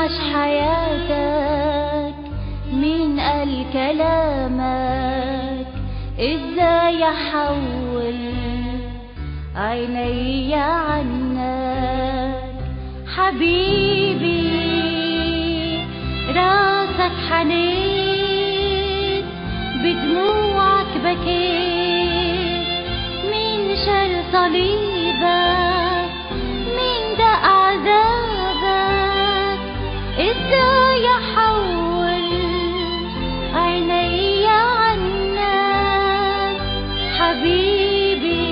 عاش حياتك مين قال كلامك ازاي احول عيني عنك حبيبي راسك حنيت بدموعك بكيت مين شال صليبك مين دق عذابك ازاي احول عيني عنك حبيبي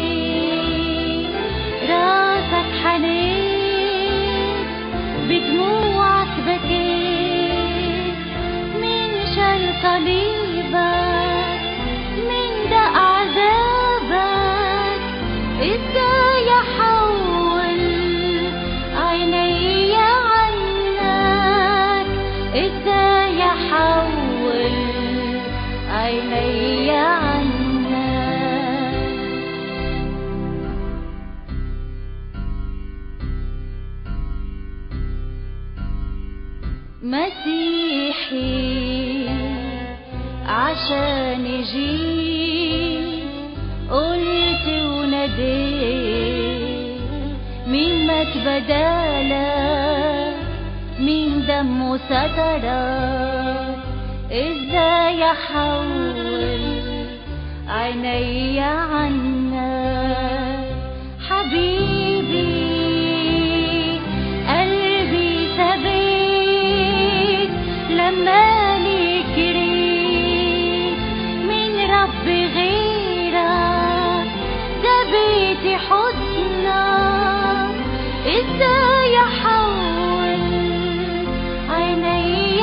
راسك حنيت بدموعك بكيت من شال صليبك من دق عذابك ازاي احول عيني عنك ازاي احول عيني عنك مسيحي عشان جيت قلت وناديت مين مات بدالك مين دمه سترك ازاي احول عيني عنك حبيبي قلبي ثبت لما ليك ريت من رب غيرك ده بيتي حضنك ازاي احول عيني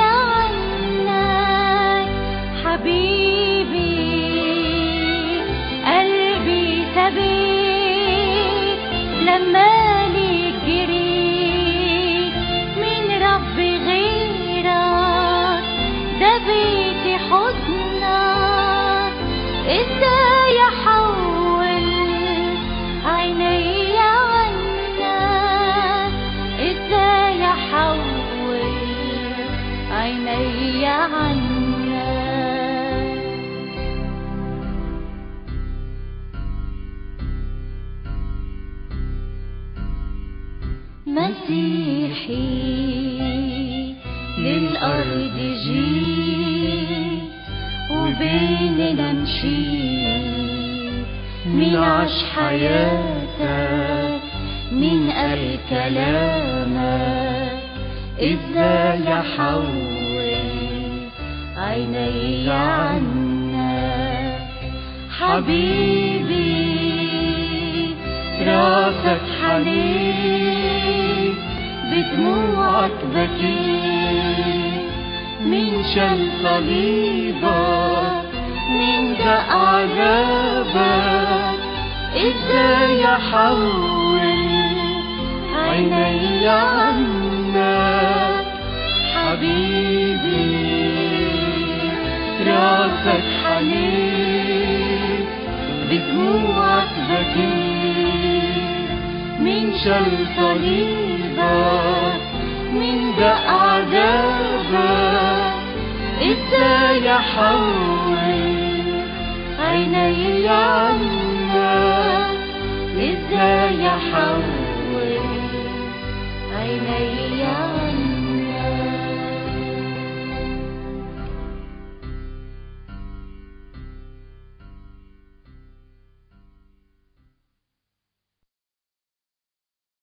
عنك حبيبي قلبي ثبت لما ليك جريت من رب غيرك ده بيتي حضنك ازاي احول عيني عنك ازاي احول عيني عنك مسيحي للأرض جيت وبيننا مشيت مين عاش حياتك مين قال كلامك ازاي احول عيني عنك حبيبي راسك حنين بدموعك بكيت من شال صليبك من دق عذابك ازاي احول عيني عنك حبيبي راسك حنين بدموعك بكيت من شال صليبك من دق عذابك ازاي احول عيني عنك ازاي احول عيني عنك